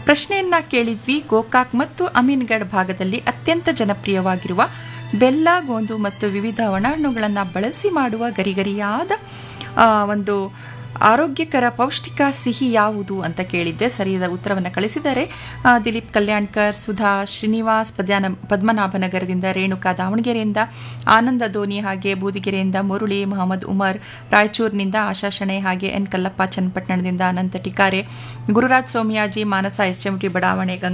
ಪ್ರಶ್ನೆಯನ್ನ ಕೇಳಿದ್ವಿ ಗೋಕಾಕ್ ಮತ್ತು ಅಮೀನ್ಗಢ್ ಭಾಗದಲ್ಲಿ ಅತ್ಯಂತ ಜನಪ್ರಿಯವಾಗಿರುವ ಬೆಲ್ಲ ಗೋಂದು ಮತ್ತು ವಿವಿಧ ಒಣಹಣ್ಣುಗಳನ್ನು ಬಳಸಿ ಮಾಡುವ ಗರಿಗರಿಯಾದ ಆ, ಒಂದು ಆರೋಗ್ಯಕರ ಪೌಷ್ಟಿಕ ಸಿಹಿ ಯಾವುದು ಅಂತ ಕೇಳಿದ್ದೆ ಸರಿಯಾದ ಉತ್ತರವನ್ನು ಕಳಿಸಿದ್ದಾರೆ ಆ, ದಿಲೀಪ್ ಕಲ್ಯಾಣ್ಕರ್ ಸುಧಾ ಶ್ರೀನಿವಾಸ್ ಪದ್ಯಾನ ಪದ್ಮನಾಭನಗರದಿಂದ ರೇಣುಕಾ ದಾವಣಗೆರೆಯಿಂದ ಆನಂದ ಧೋನಿ ಹಾಗೆ ಬೂದಿಗೆರೆಯಿಂದ ಮುರುಳಿ ಮೊಹಮ್ಮದ್ ಉಮರ್ ರಾಯಚೂರಿನಿಂದ ಆಶಾ ಶಣೆ ಹಾಗೆ ಎನ್ ಕಲ್ಲಪ್ಪ ಚನ್ನಪಟ್ಟಣದಿಂದ Ananta Tikare Gururaj Somayaji Manasa H M T ಬಡಾವಣೆ